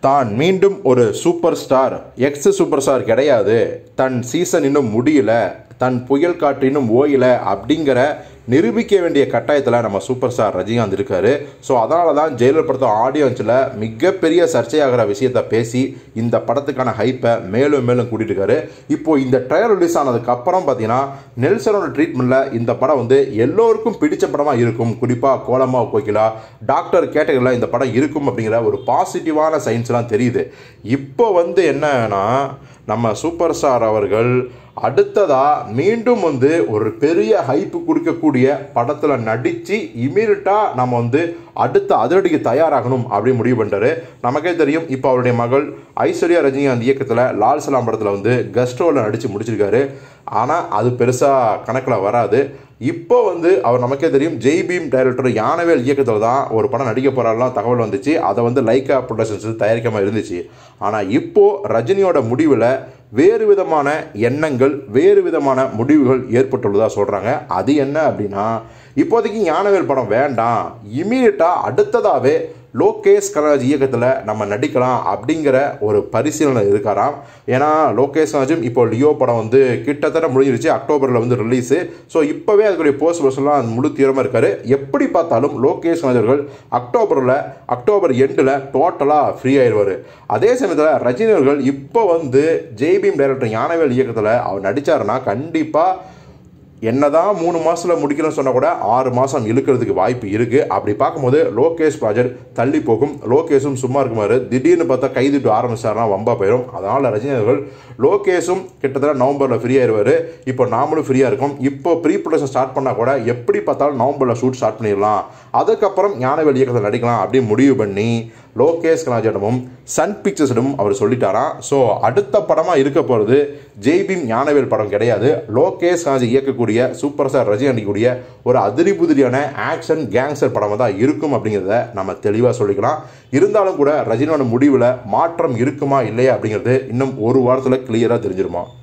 தான் மீண்டும் ஒரு super star X super star கிடையாது தன் சீசன் இன்னும் முடியல தன் புயல் காற்று இன்னும் ஓயல அப்படிங்கிற நிரூபிக்க வேண்டிய கட்டாயத்தில் நம்ம சூப்பர் ஸ்டார் ரஜினிகாந்த் இருக்காரு ஸோ அதனால தான் ஜெயிலர் படத்தோட ஆடியன்ஸில் மிகப்பெரிய சர்ச்சையாகிற விஷயத்தை பேசி இந்த படத்துக்கான ஹைப்பை மேலும் மேலும் கூட்டிட்டு இருக்காரு இப்போ இந்த ட்ரையல் ரிலீஸ் ஆனதுக்கு அப்புறம் பார்த்தீங்கன்னா நெல்சனோட ட்ரீட்மெண்ட்டில் இந்த படம் வந்து எல்லோருக்கும் பிடிச்ச படமாக இருக்கும் குறிப்பாக கோலமா கோகிலா டாக்டர் கேட்டகரியில் இந்த படம் இருக்கும் அப்படிங்கிற ஒரு பாசிட்டிவான சயின்ஸ்லாம் தெரியுது இப்போ வந்து என்னன்னா நம்ம சூப்பர் ஸ்டார் அவர்கள் அடுத்ததா மீண்டும் வந்து ஒரு பெரிய ஹைப்பு கொடுக்கக்கூடிய படத்தில் நடித்து இமீடியட்டாக நம்ம வந்து அடுத்த அதிரடிக்கு தயாராகணும் அப்படின்னு முடிவு பண்ணிட்டாரு நமக்கே தெரியும் இப்போ அவருடைய மகள் ஐஸ்வர்யா ரஜினிகாந்த் இயக்கத்தில் லால் சலாம் படத்தில் வந்து கஸ்ட்ரோவில் நடித்து முடிச்சிருக்காரு ஆனால் அது பெருசாக கணக்கில் வராது இப்போ வந்து அவர் நமக்கே தெரியும் ஜெய் பீம் டைரக்டர் யானவேல் இயக்கத்தில் தான் ஒரு படம் நடிக்க போகிறாலாம் தகவல் வந்துச்சு அதை வந்து லைக்கா ப்ரொடக்ஷன்ஸ் தயாரிக்காமல் இருந்துச்சு ஆனால் இப்போ ரஜினியோட முடிவில் வேறு விதமான எண்ணங்கள் வேறு விதமான முடிவுகள் ஏற்பட்டுள்ளதாக சொல்கிறாங்க அது என்ன அப்படின்னா இப்போதைக்கு ஞானவேல் படம் வேண்டாம் இமீடியட்டாக அடுத்ததாகவே லோகேஷ் கனராஜ் இயக்கத்தில் நம்ம நடிக்கலாம் அப்படிங்கிற ஒரு பரிசீலனை இருக்காராம் ஏன்னா லோகேஷ் கனராஜும் இப்போ லியோ படம் வந்து கிட்டத்தட்ட முடிஞ்சிருச்சு அக்டோபரில் வந்து ரிலீஸு ஸோ இப்போவே அதுக்குரிய போஸ்ட் பர்சன்லாம் முழு தீவிரமாக இருக்காரு எப்படி பார்த்தாலும் லோகேஷ் கனராஜ் அவர்கள் அக்டோபரில் அக்டோபர் எண்டில் டோட்டலாக ஃப்ரீ ஆயிடுவார் அதே சமயத்தில் ரஜினி அவர்கள் இப்போ வந்து ஜெய்பீம் டைரக்டர் ஞானவேல் இயக்கத்தில் அவர் நடித்தாருன்னா கண்டிப்பாக என்னதான் மூணு மாதத்தில் முடிக்கணும்னு சொன்னால் கூட ஆறு மாதம் இழுக்கிறதுக்கு வாய்ப்பு இருக்குது அப்படி பார்க்கும்போது லோகேஷ் ப்ராஜெக்ட் தள்ளி போகும் லோகேஷும் சும்மா இருக்குமாறு திடீர்னு பார்த்தா கைதுட்டு ஆரம்பிச்சாருனா வம்பா போயிடும் அதனால் ரஜினி அவர்கள் லோகேஷும் கிட்டத்தட்ட நவம்பரில் ஃப்ரீ ஆயிடுவார் இப்போ நாமளும் ஃப்ரீயாக இருக்கும் இப்போ ப்ரீ ப்ரொடக்ஷன் ஸ்டார்ட் பண்ணால் கூட எப்படி பார்த்தாலும் நவம்பரில் ஷூட் ஸ்டார்ட் பண்ணிடலாம் அதுக்கப்புறம் ஞானவேல் இயக்கத்தில் நடிக்கலாம் அப்படின்னு முடிவு பண்ணி லோகேஷ் கனாஜிடமும் சன் பிக்சர்ஸிடமும் அவர் சொல்லிட்டாராம் ஸோ அடுத்த படமாக இருக்க போகிறது ஜெய்பீம் ஞானவேல் படம் கிடையாது லோகேஷ் கனாஜி இயக்கக்கூடிய சூப்பர் ஸ்டார் ரஜினி நடிக்கக்கூடிய ஒரு அதிரி புதிரியான ஆக்ஷன் கேங்ஸ்டர் படமாக தான் இருக்கும் அப்படிங்கிறத நம்ம தெளிவாக சொல்லிக்கலாம் இருந்தாலும் கூட ரஜினியோட முடிவில் மாற்றம் இருக்குமா இல்லையா அப்படிங்கிறது இன்னும் ஒரு வாரத்தில் கிளியராக தெரிஞ்சிருமா